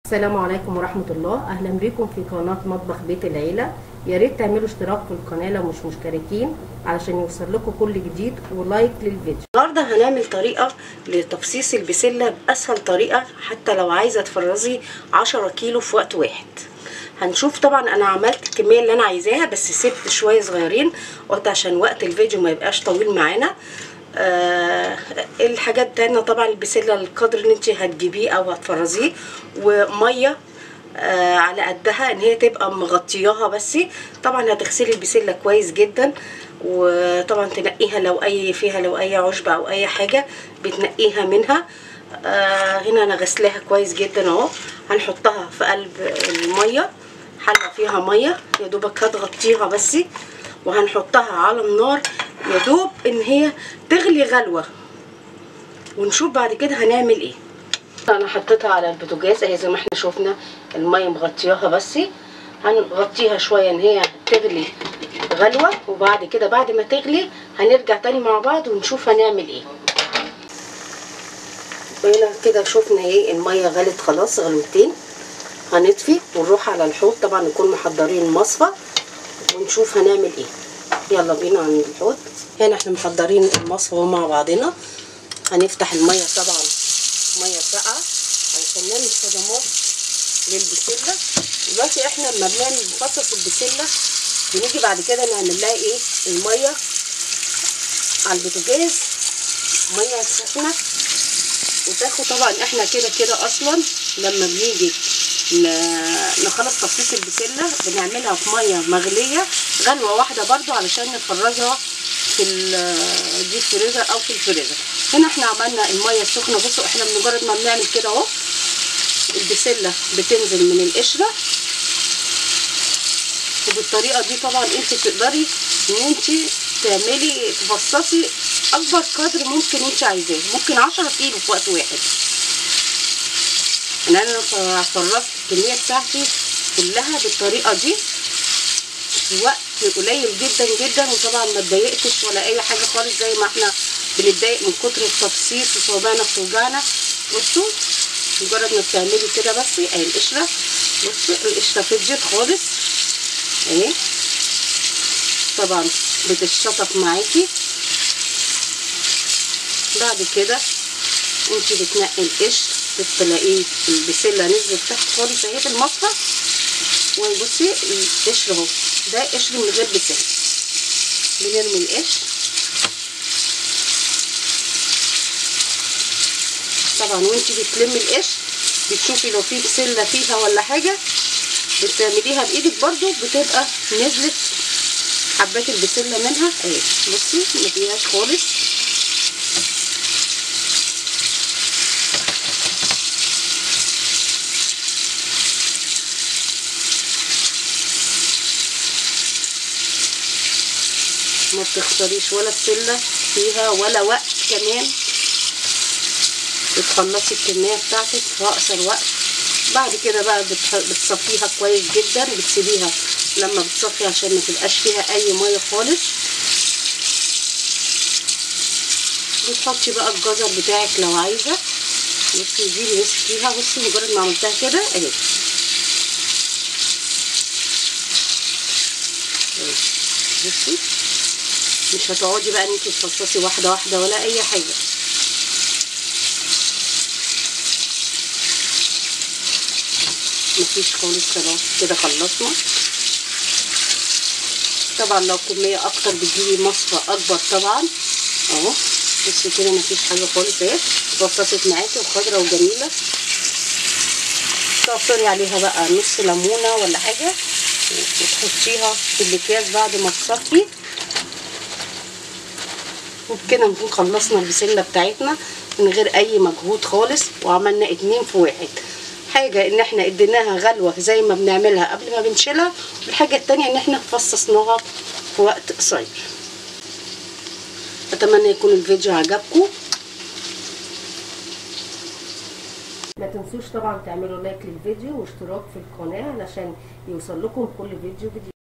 السلام عليكم ورحمة الله أهلا بكم في قناة مطبخ بيت العيلة يا ريت تعملوا اشتراك في القناة لو مش مشتركين علشان يوصل لكم كل جديد ولايك للفيديو النهارده هنعمل طريقة لتفصيص البسلة بأسهل طريقة حتى لو عايزة تفرزي 10 كيلو في وقت واحد هنشوف طبعا انا عملت الكميه اللي انا عايزاها بس سبت شويه صغيرين قلت عشان وقت الفيديو ما يبقاش طويل معانا آه الحاجات تانية طبعا البسله القدر اللي انت هتجيبيه او هتفرزيه وميه آه على قدها ان هي تبقى مغطياها بس طبعا هتغسلي البسله كويس جدا وطبعا تنقيها لو اي فيها لو اي عشبه او اي حاجه بتنقيها منها آه هنا انا غسلاها كويس جدا اهو هنحطها في قلب الميه حله فيها ميه يا دوبك هتغطيها بس وهنحطها على النار يا دوب ان هي تغلي غلوه ونشوف بعد كده هنعمل ايه انا حطيتها على البوتاجاز اهي زي ما احنا شفنا الميه مغطياها بس هنغطيها شويه ان هي تغلي غلوه وبعد كده بعد ما تغلي هنرجع تاني مع بعض ونشوف هنعمل ايه هنا كده شفنا ايه الميه غلت خلاص غلوتين هنطفي ونروح على الحوض طبعا نكون محضرين المصفى ونشوف هنعمل ايه يلا بينا عن الحوض هنا احنا محضرين المصفى مع بعضنا هنفتح الميه طبعا ميه ساقعه علشان نعمل صدمات للبسله دلوقتي احنا لما بنعمل مفصص البسله بنيجي بعد كده نعمل لها ايه الميه على البوتاجاز ميه سخنه وتاخد طبعا احنا كده كده اصلا لما بنيجي نخلص تفصيص البسله بنعملها في ميه مغليه غلوه واحده برضو علشان نفرزها في دي فريزر او في الفريزر هنا احنا عملنا الميه السخنه بصوا احنا بمجرد ما بنعمل كده اهو البسله بتنزل من القشره وبالطريقه دي طبعا انت تقدري ان انت تعملي تفصصي اكبر قدر ممكن انت عايزاه ممكن 10 كيلو في وقت واحد يعني انا فرزت الكميه بتاعتي كلها بالطريقه دي في وقت قليل جدا جدا وطبعا ما اتضايقتش ولا اي حاجه خالص زي ما احنا بنتضايق من كتر التفصيص وصوابعنا بتوجعنا بصوا مجرد ما بتعملي كده بس اهي القشره بصوا القشره فضيت خالص اهي طبعا بتتشطف معاكي بعد كده انت بتنقي القشر بتلاقيه البسله نزلت تحت خالص اهي في المصفى وبصي القشر اهو ده قشر من غير بسله بنرمي القشر طبعا وانت بتلمي القشر بتشوفي لو في بسله فيها ولا حاجه بتعمليها بايدك برضو بتبقى نزلت حبات البسله منها اهي بصي ما فيهاش خالص ما بتخسريش ولا بسله فيها ولا وقت كمان بتخلصي الكميه بتاعتك في اقصر وقت بعد كده بقى بتصفيها كويس جدا بتسيبيها لما بتصفي عشان ما تبقاش فيها اي ميه خالص بتحطي بقى الجزر بتاعك لو عايزه بصي دي اللي فيها بصي مجرد ما عملتها كده اهي بصي مش هتقعدي بقى ان انت تفصصي واحده واحده ولا اي حاجه مفيش خالص خلاص كده خلصنا طبعا لو كميه اكتر بتجيبي مصفى اكبر طبعا اهو بصي كده مفيش حاجه خالص اهي اتفصصت معاكي وخضره وجميله تعصري عليها بقى نص ليمونه ولا حاجه وتحطيها في الاكياس بعد ما تصفي وبكده نكون خلصنا البسله بتاعتنا من غير اي مجهود خالص وعملنا اتنين في واحد حاجه ان احنا اديناها غلوه زي ما بنعملها قبل ما بنشيلها والحاجه التانية ان احنا فصصناها في وقت قصير اتمنى يكون الفيديو عجبكم ما تنسوش طبعا تعملوا لايك للفيديو واشتراك في القناه علشان يوصل لكم كل فيديو جديد